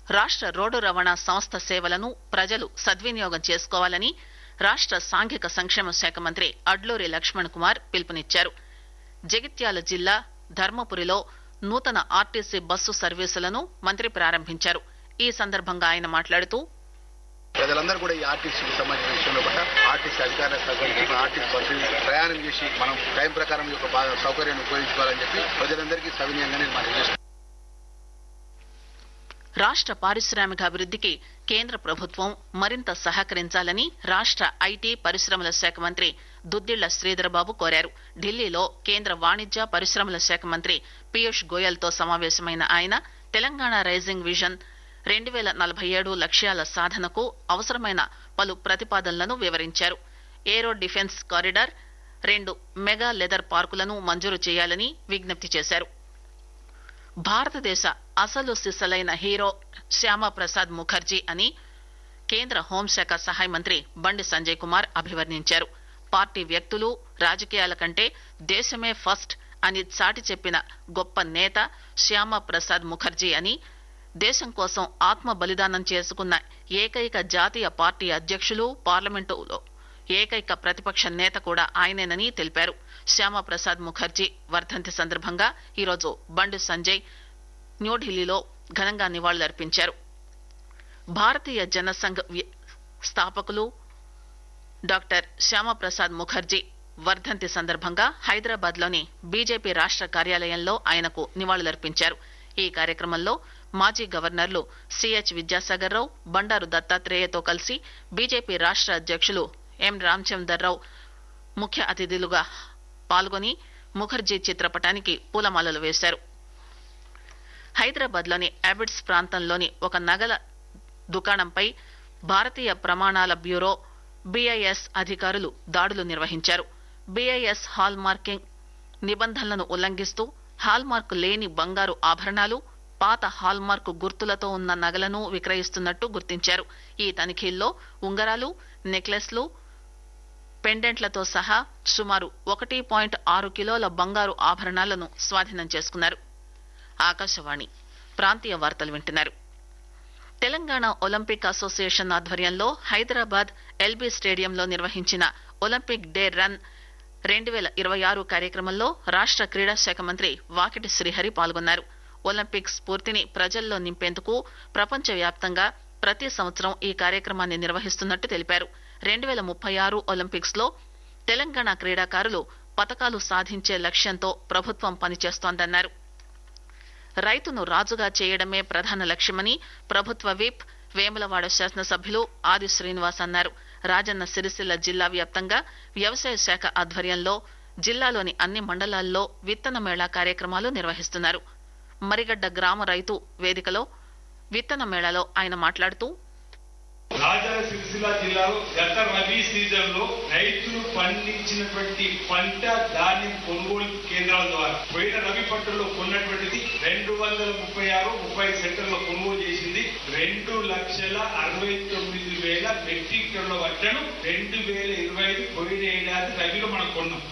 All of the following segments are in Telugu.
రాష్ట్ర రోడ్డు రవాణా సంస్థ సేవలను ప్రజలు సద్వినియోగం చేసుకోవాలని రాష్ట్ర సాంఘిక సంక్షేమ శాఖ మంత్రి అడ్లూరి లక్ష్మణ్ కుమార్ పిలుపునిచ్చారు జగిత్యాల జిల్లా ధర్మపురిలో నూతన ఆర్టీసీ బస్సు సర్వీసులను మంత్రి ప్రారంభించారు ఈ సందర్భంగా ఆయన మాట్లాడుతూ ప్రజలందరూ కూడా ఈ ఆర్టీసీకి సంబంధించిన విషయంలో కూడా ఆర్టీసీ అధికారులకు సహకరించి ఆర్టీసీ బస్సు ప్రయాణం చేసి మనం టైం ప్రకారం ఈ యొక్క బాగా సౌకర్యాన్ని ఉపయోగించుకోవాలని చెప్పి ప్రజలందరికీ సవినయంగా నేను మనం చేస్తున్నాను రాష్ట్ర పారిశ్రామిక అభివృద్ధికి కేంద్ర ప్రభుత్వం మరింత సహకరించాలని రాష్ట్ర ఐటీ పరిశ్రమల శాఖ మంత్రి దుద్దిళ్ల శ్రీధరబాబు కోరారు ఢిల్లీలో కేంద్ర వాణిజ్య పరిశ్రమల శాఖ మంత్రి పీయూష్ గోయల్ తో సమావేశమైన ఆయన తెలంగాణ రైజింగ్ విజన్ రెండు వేల నలభై ఏడు లక్ష్యాల సాధనకు అవసరమైన పలు ప్రతిపాదనలను వివరించారు ఏరో డిఫెన్స్ కారిడార్ రెండు మెగా లెదర్ పార్కులను మంజూరు చేయాలని విజ్ఞప్తి చేశారు భారతదేశ అసలు సిసలైన హీరో శ్యామప్రసాద్ ముఖర్జీ అని కేంద్ర హోంశాఖ సహాయ మంత్రి బండి సంజయ్ కుమార్ అభివర్ణించారు పార్టీ వ్యక్తులు రాజకీయాల కంటే దేశమే ఫస్ట్ అని చాటి చెప్పిన గొప్ప నేత శ్యామప్రసాద్ ముఖర్జీ అని దేశం కోసం ఆత్మ బలిదానం చేసుకున్న ఏకైక జాతీయ పార్టీ అధ్యక్షులు పార్లమెంటులో ఏకైక ప్రతిపక్ష నేత కూడా ఆయనేనని తెలిపారు శ్యామప్రసాద్ ముఖర్జీ వర్ధంతి సందర్భంగా ఈరోజు బండి సంజయ్ న్యూఢిల్లీలో ఘనంగా నివాళులర్పించారు భారతీయ జనసంఘ్ వ్య- స్థాపకులు డాక్టర్ శ్యామప్రసాద్ ముఖర్జీ వర్ధంతి సందర్భంగా హైదరాబాద్ లోని బీజేపీ రాష్ట్ర కార్యాలయంలో ఆయనకు నివాళులర్పించారు ఈ కార్యక్రమంలో మాజీ గవర్నర్లు సిహెచ్ విద్యాసాగర్ రావు బండారు దత్తాత్రేయతో కలిసి బీజేపీ రాష్ట్ర అధ్యక్షులు ఎం రామచందర్రావు ముఖ్య అతిథులుగా పాల్గొని ముఖర్జీ చిత్రపటానికి పూలమాలలు వేశారు హైదరాబాద్ లోని అబిడ్స్ ప్రాంతంలోని ఒక నగల దుకాణంపై భారతీయ ప్రమాణాల బ్యూరో బీఐఎస్ అధికారులు దాడులు నిర్వహించారు బీఐఎస్ హాల్ మార్కింగ్ నిబంధనలను ఉల్లంఘిస్తూ హాల్ మార్క్ లేని బంగారు ఆభరణాలు పాత హాల్ మార్క్ గుర్తులతో ఉన్న నగలను విక్రయిస్తున్నట్టు గుర్తించారు ఈ తనిఖీల్లో ఉంగరాలు నెక్లెస్లు పెండెంట్లతో సహా సుమారు ఒకటి పాయింట్ ఆరు కిలోల బంగారు ఆభరణాలను స్వాధీనం చేసుకున్నారు ఆకాశవాణి ప్రాంతీయ వార్తలు వింటున్నారు తెలంగాణ ఒలింపిక్ అసోసియేషన్ ఆధ్వర్యంలో హైదరాబాద్ ఎల్బీ స్టేడియంలో నిర్వహించిన ఒలింపిక్ డే రన్ రెండు వేల ఇరవై ఆరు కార్యక్రమంలో రాష్ట్ర క్రీడా శాఖ మంత్రి వాకిటి శ్రీహరి పాల్గొన్నారు ఒలింపిక్ స్ఫూర్తిని ప్రజల్లో నింపేందుకు ప్రపంచవ్యాప్తంగా ప్రతి సంవత్సరం ఈ కార్యక్రమాన్ని నిర్వహిస్తున్నట్టు తెలిపారు రెండు వేల ముప్పై ఆరు ఒలింపిక్స్ లో తెలంగాణ క్రీడాకారులు పతకాలు సాధించే లక్ష్యంతో ప్రభుత్వం పనిచేస్తోందన్నారు రైతును రాజుగా చేయడమే ప్రధాన లక్ష్యమని ప్రభుత్వ విప్ వేములవాడ శాసనసభ్యులు ఆది శ్రీనివాస్ అన్నారు రాజన్న సిరిసిల్ల జిల్లా వ్యాప్తంగా వ్యవసాయ శాఖ ఆధ్వర్యంలో జిల్లాలోని అన్ని మండలాల్లో విత్తన మేళా కార్యక్రమాలు నిర్వహిస్తున్నారు మరిగడ్డ గ్రామ రైతు వేదికలో విత్తన మేళాలో ఆయన మాట్లాడుతూ రాజన్న సిరిసిల్ల జిల్లాలో గత రబీ సీజన్ లో రైతులు పండించినటువంటి పంట ధాన్యం కొనుగోలు కేంద్రాల ద్వారా పోయిన రబీ పంటల్లో కొన్నటువంటిది రెండు వందల ముప్పై ఆరు ముప్పై సెంటర్లో కొనుగోలు చేసింది రెండు లక్షల అరవై తొమ్మిది వేల మెట్రిక్ టన్నుల వడ్లను రెండు వేల ఇరవై ఐదు పోయిన ఏడాది రబీలో మనం కొన్నాం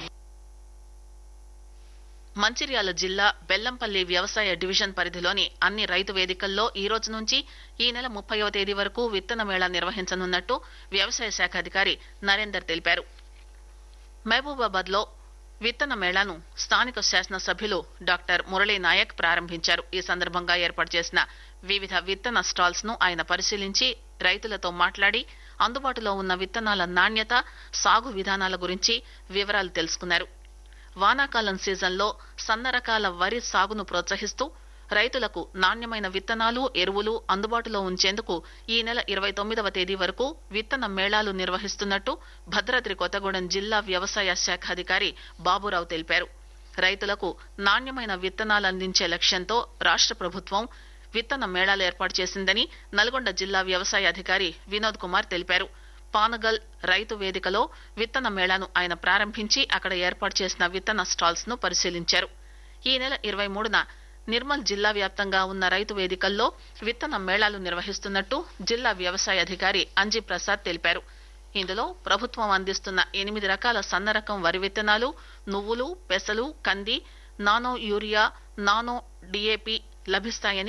మంచిర్యాల జిల్లా బెల్లంపల్లి వ్యవసాయ డివిజన్ పరిధిలోని అన్ని రైతు వేదికల్లో ఈ రోజు నుంచి ఈ నెల ముప్పైవ తేదీ వరకు విత్తన మేళా నిర్వహించనున్నట్టు వ్యవసాయ శాఖ అధికారి నరేందర్ తెలిపారు మహబూబాబాద్ లో విత్తన మేళాను స్థానిక శాసనసభ్యులు డాక్టర్ మురళీ నాయక్ ప్రారంభించారు ఈ సందర్భంగా ఏర్పాటు చేసిన వివిధ విత్తన స్టాల్స్ ను ఆయన పరిశీలించి రైతులతో మాట్లాడి అందుబాటులో ఉన్న విత్తనాల నాణ్యత సాగు విధానాల గురించి వివరాలు తెలుసుకున్నారు వానాకాలం సీజన్లో సన్న రకాల వరి సాగును ప్రోత్సహిస్తూ రైతులకు నాణ్యమైన విత్తనాలు ఎరువులు అందుబాటులో ఉంచేందుకు ఈ నెల ఇరవై తొమ్మిదవ తేదీ వరకు విత్తన మేళాలు నిర్వహిస్తున్నట్టు భద్రాద్రి కొత్తగూడెం జిల్లా వ్యవసాయ శాఖ అధికారి బాబురావు తెలిపారు రైతులకు నాణ్యమైన విత్తనాలు అందించే లక్ష్యంతో రాష్ట్ర ప్రభుత్వం విత్తన మేళాలు ఏర్పాటు చేసిందని నల్గొండ జిల్లా వ్యవసాయ అధికారి వినోద్ కుమార్ తెలిపారు పానగల్ రైతు వేదికలో విత్తన మేళాను ఆయన ప్రారంభించి అక్కడ ఏర్పాటు చేసిన విత్తన స్టాల్స్ ను పరిశీలించారు ఈ నెల ఇరవై మూడున నిర్మల్ జిల్లా వ్యాప్తంగా ఉన్న రైతు వేదికల్లో విత్తన మేళాలు నిర్వహిస్తున్నట్టు జిల్లా వ్యవసాయ అధికారి అంజీ ప్రసాద్ తెలిపారు ఇందులో ప్రభుత్వం అందిస్తున్న ఎనిమిది రకాల సన్న రకం వరి విత్తనాలు నువ్వులు పెసలు కంది నానో యూరియా నానో డిఏపి లభిస్తాయని